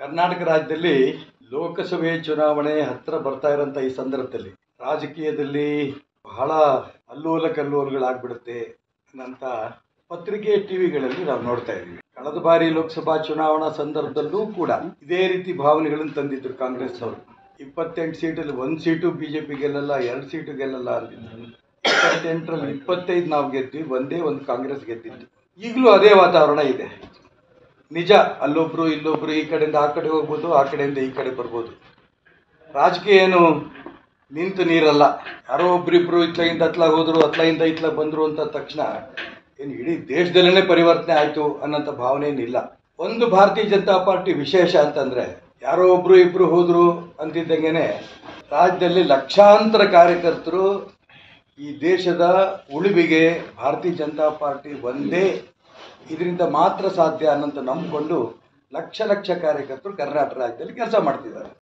ಕರ್ನಾಟಕ ರಾಜ್ಯದಲ್ಲಿ ಲೋಕಸಭೆ ಚುನಾವಣೆ ಹತ್ತಿರ ಬರ್ತಾ ಇರೋಂಥ ಈ ಸಂದರ್ಭದಲ್ಲಿ ರಾಜಕೀಯದಲ್ಲಿ ಬಹಳ ಅಲ್ಲೋಲ ಕಲ್ಲೋಲಗಳಾಗ್ಬಿಡುತ್ತೆ ಅನ್ನಂತ ಪತ್ರಿಕೆ ಟಿವಿಗಳಲ್ಲಿ ನಾವು ನೋಡ್ತಾ ಇದ್ದೀವಿ ಕಳೆದ ಬಾರಿ ಲೋಕಸಭಾ ಚುನಾವಣಾ ಸಂದರ್ಭದಲ್ಲೂ ಕೂಡ ಇದೇ ರೀತಿ ಭಾವನೆಗಳನ್ನು ತಂದಿದ್ರು ಕಾಂಗ್ರೆಸ್ ಅವರು ಇಪ್ಪತ್ತೆಂಟು ಸೀಟಲ್ಲಿ ಒಂದು ಸೀಟು ಬಿ ಜೆ ಪಿ ಗೆಲ್ಲಲ್ಲ ಎರಡು ಸೀಟು ಗೆಲ್ಲಲ್ಲ ಅಂತಿದ್ರು ಇಪ್ಪತ್ತೆಂಟರಲ್ಲಿ ಇಪ್ಪತ್ತೈದು ನಾವು ಗೆದ್ವಿ ಒಂದೇ ಒಂದು ಕಾಂಗ್ರೆಸ್ ಗೆದ್ದಿತ್ತು ಈಗಲೂ ಅದೇ ವಾತಾವರಣ ಇದೆ ನಿಜ ಅಲ್ಲೊಬ್ರು ಇಲ್ಲೊಬ್ರು ಈ ಕಡೆಯಿಂದ ಆ ಕಡೆ ಹೋಗ್ಬೋದು ಆ ಕಡೆಯಿಂದ ಈ ಕಡೆ ಬರ್ಬೋದು ರಾಜಕೀಯ ಏನು ನಿಂತು ನೀರಲ್ಲ ಯಾರೋ ಒಬ್ರಿಬ್ರು ಇತ್ಲಾಗಿಂದ ಹತ್ಲಾಗ ಹೋದ್ರು ಹತ್ಲಾಗಿಂದ ಇತ್ಲಾಗ ಬಂದ್ರು ಅಂತ ತಕ್ಷಣ ಏನು ಇಡೀ ದೇಶದಲ್ಲೇ ಪರಿವರ್ತನೆ ಆಯಿತು ಅನ್ನೋಂಥ ಭಾವನೆ ಏನಿಲ್ಲ ಒಂದು ಭಾರತೀಯ ಜನತಾ ಪಾರ್ಟಿ ವಿಶೇಷ ಅಂತಂದ್ರೆ ಯಾರೋ ಒಬ್ರು ಇಬ್ರು ಹೋದ್ರು ಅಂತಿದ್ದಂಗೆನೆ ರಾಜ್ಯದಲ್ಲಿ ಲಕ್ಷಾಂತರ ಕಾರ್ಯಕರ್ತರು ಈ ದೇಶದ ಉಳಿವಿಗೆ ಭಾರತೀಯ ಜನತಾ ಪಾರ್ಟಿ ಒಂದೇ ಇದರಿಂದ ಮಾತ್ರ ಸಾಧ್ಯ ಅನ್ನೋಂತ ನಂಬಿಕೊಂಡು ಲಕ್ಷ ಲಕ್ಷ ಕಾರ್ಯಕರ್ತರು ಕರ್ನಾಟಕ ರಾಜ್ಯದಲ್ಲಿ ಕೆಲಸ ಮಾಡ್ತಿದ್ದಾರೆ